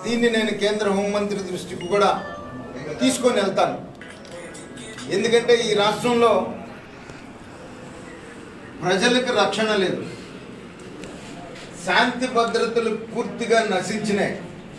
దీన్ని నేను కేంద్ర హోంమంత్రి దృష్టికి కూడా తీసుకొని వెళ్తాను ఎందుకంటే ఈ రాష్ట్రంలో ప్రజలకు రక్షణ లేదు శాంతి భద్రతలు పూర్తిగా నశించినాయి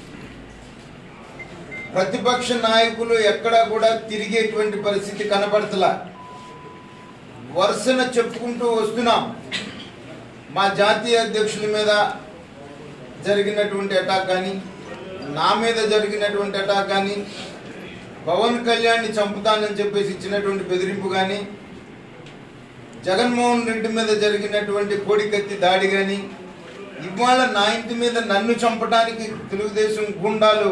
ప్రతిపక్ష నాయకులు ఎక్కడా కూడా తిరిగేటువంటి పరిస్థితి కనపడతలా వరుసన చెప్పుకుంటూ వస్తున్నాం మా జాతీయ అధ్యక్షుల మీద జరిగినటువంటి అటాక్ కానీ నా మీద జరిగినటువంటి అటాక్ కానీ పవన్ కళ్యాణ్ని చంపుతానని చెప్పేసి ఇచ్చినటువంటి బెదిరింపు కానీ జగన్మోహన్ రెడ్డి మీద జరిగినటువంటి కోడికత్తి దాడి కానీ ఇవాళ నా ఇంటి మీద నన్ను చంపడానికి తెలుగుదేశం గుండాలు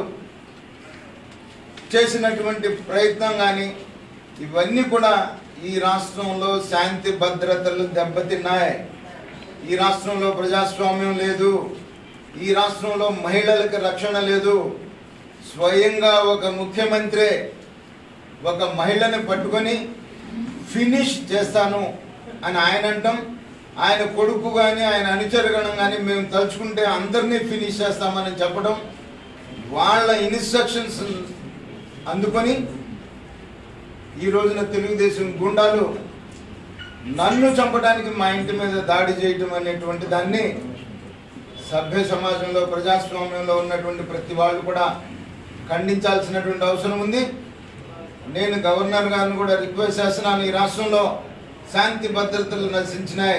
చేసినటువంటి ప్రయత్నం కానీ ఇవన్నీ కూడా ఈ రాష్ట్రంలో శాంతి భద్రతలు దెబ్బతిన్నాయి ఈ రాష్ట్రంలో ప్రజాస్వామ్యం లేదు ఈ రాష్ట్రంలో మహిళలకు రక్షణ లేదు స్వయంగా ఒక ముఖ్యమంత్రి ఒక మహిళని పట్టుకొని ఫినిష్ చేస్తాను అని ఆయన అంటాం ఆయన కొడుకు కానీ ఆయన అనుచరగణం కానీ మేము తలుచుకుంటే అందరినీ ఫినిష్ చేస్తామని చెప్పడం వాళ్ళ ఇన్స్ట్రక్షన్స్ అందుకొని ఈ రోజున తెలుగుదేశం గుండాలు నన్ను చంపడానికి మా ఇంటి మీద దాడి చేయటం అనేటువంటి దాన్ని సభ్య సమాజంలో ప్రజాస్వామ్యంలో ఉన్నటువంటి ప్రతి వాళ్ళు కూడా ఖండించాల్సినటువంటి అవసరం ఉంది నేను గవర్నర్ గారిని కూడా రిక్వెస్ట్ చేస్తున్నాను ఈ రాష్ట్రంలో శాంతి భద్రతలు నశించినాయి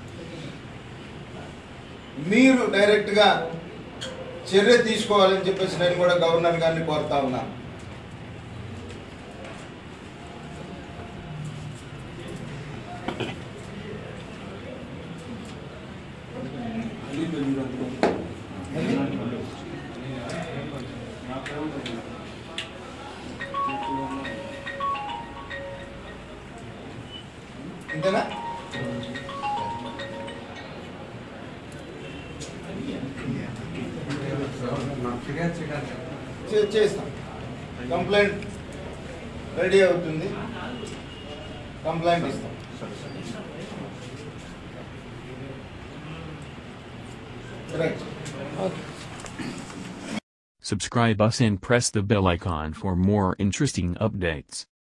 మీరు డైరెక్ట్గా చర్య తీసుకోవాలని చెప్పేసి నేను కూడా గవర్నర్ గారిని కోరుతా ఉన్నాను ఇంతేనా చే- చేస్తాం కంప్లైంట్ రెడీ అవుతుంది కంప్లైంట్ ఇస్తాం right Subscribe us and press the bell icon for more interesting updates.